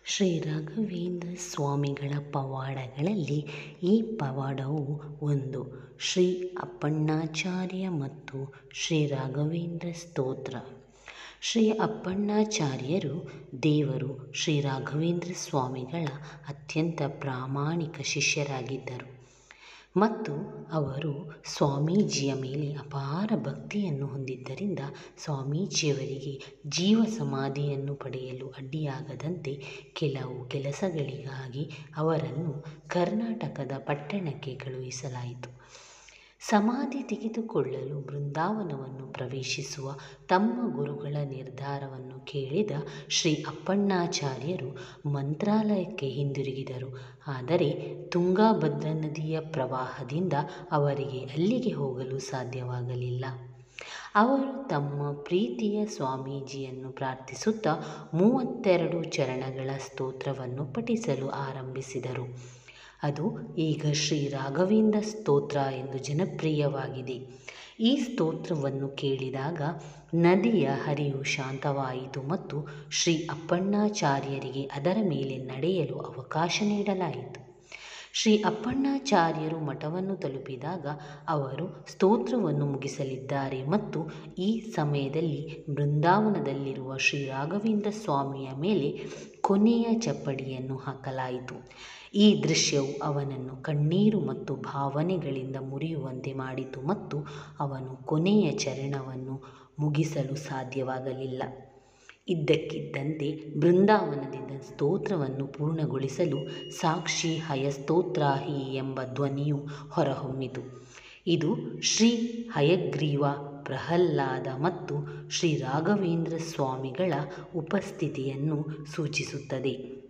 ಶ್ರೀ ರಾಘವೇಂದ್ರ ಸ್ವಾಮಿಗಳ ಪವಾಡಗಳಲ್ಲಿ ಈ ಪವಾಡವೂ ಒಂದು ಶ್ರೀ ಅಪ್ಪಣ್ಣಾಚಾರ್ಯ ಮತ್ತು ಶ್ರೀ ರಾಘವೇಂದ್ರ ಸ್ತೋತ್ರ ಶ್ರೀ ಅಪ್ಪಣ್ಣಾಚಾರ್ಯರು ದೇವರು ಶ್ರೀ ರಾಘವೇಂದ್ರ ಸ್ವಾಮಿಗಳ ಅತ್ಯಂತ ಪ್ರಾಮಾಣಿಕ ಶಿಷ್ಯರಾಗಿದ್ದರು ಮತ್ತು ಅವರು ಸ್ವಾಮೀಜಿಯ ಮೇಲೆ ಅಪಾರ ಭಕ್ತಿಯನ್ನು ಹೊಂದಿದ್ದರಿಂದ ಸ್ವಾಮೀಜಿಯವರಿಗೆ ಜೀವ ಸಮಾಧಿಯನ್ನು ಪಡೆಯಲು ಅಡ್ಡಿಯಾಗದಂತೆ ಕೆಲವು ಕೆಲಸಗಳಿಗಾಗಿ ಅವರನ್ನು ಕರ್ನಾಟಕದ ಪಟ್ಟಣಕ್ಕೆ ಕಳುಹಿಸಲಾಯಿತು ಸಮಾಧಿ ತೆಗೆದುಕೊಳ್ಳಲು ಬೃಂದಾವನವನ್ನು ಪ್ರವೇಶಿಸುವ ತಮ್ಮ ಗುರುಗಳ ನಿರ್ಧಾರವನ್ನು ಕೇಳಿದ ಶ್ರೀ ಅಪ್ಪಣ್ಣಾಚಾರ್ಯರು ಮಂತ್ರಾಲಯಕ್ಕೆ ಹಿಂದಿರುಗಿದರು ಆದರೆ ತುಂಗಾಭದ್ರಾ ನದಿಯ ಪ್ರವಾಹದಿಂದ ಅವರಿಗೆ ಅಲ್ಲಿಗೆ ಹೋಗಲು ಸಾಧ್ಯವಾಗಲಿಲ್ಲ ಅವರು ತಮ್ಮ ಪ್ರೀತಿಯ ಸ್ವಾಮೀಜಿಯನ್ನು ಪ್ರಾರ್ಥಿಸುತ್ತಾ ಮೂವತ್ತೆರಡು ಚರಣಗಳ ಸ್ತೋತ್ರವನ್ನು ಪಠಿಸಲು ಆರಂಭಿಸಿದರು ಅದು ಈಗ ಶ್ರೀ ರಾಘವೇಂದ್ರ ಸ್ತೋತ್ರ ಎಂದು ಜನಪ್ರಿಯವಾಗಿದೆ ಈ ಸ್ತೋತ್ರವನ್ನು ಕೇಳಿದಾಗ ನದಿಯ ಹರಿವು ಶಾಂತವಾಯಿತು ಮತ್ತು ಶ್ರೀ ಅಪ್ಪಣ್ಣಾಚಾರ್ಯರಿಗೆ ಅದರ ಮೇಲೆ ನಡೆಯಲು ಅವಕಾಶ ನೀಡಲಾಯಿತು ಶ್ರೀ ಅಪ್ಪಣ್ಣಾಚಾರ್ಯರು ಮಠವನ್ನು ತಲುಪಿದಾಗ ಅವರು ಸ್ತೋತ್ರವನ್ನು ಮುಗಿಸಲಿದ್ದಾರೆ ಮತ್ತು ಈ ಸಮಯದಲ್ಲಿ ಬೃಂದಾವನದಲ್ಲಿರುವ ಶ್ರೀ ರಾಘವೇಂದ್ರ ಸ್ವಾಮಿಯ ಮೇಲೆ ಕೊನೆಯ ಚಪ್ಪಡಿಯನ್ನು ಹಾಕಲಾಯಿತು ಈ ದೃಶ್ಯವು ಅವನನ್ನು ಕಣ್ಣೀರು ಮತ್ತು ಭಾವನೆಗಳಿಂದ ಮುರಿಯುವಂತೆ ಮಾಡಿತು ಮತ್ತು ಅವನು ಕೊನೆಯ ಚರಣವನ್ನು ಮುಗಿಸಲು ಸಾಧ್ಯವಾಗಲಿಲ್ಲ ಇದ್ದಕ್ಕಿದ್ದಂತೆ ಬೃಂದಾವನದಿಂದ ಸ್ತೋತ್ರವನ್ನು ಪೂರ್ಣಗೊಳಿಸಲು ಸಾಕ್ಷಿ ಹಯಸ್ತೋತ್ರಾಹಿ ಎಂಬ ಧ್ವನಿಯು ಹೊರಹೊಮ್ಮಿತು ಇದು ಶ್ರೀ ಹಯಗ್ರೀವ ಪ್ರಹ್ಲಾದ ಮತ್ತು ಶ್ರೀ ರಾಘವೇಂದ್ರ ಸ್ವಾಮಿಗಳ ಉಪಸ್ಥಿತಿಯನ್ನು ಸೂಚಿಸುತ್ತದೆ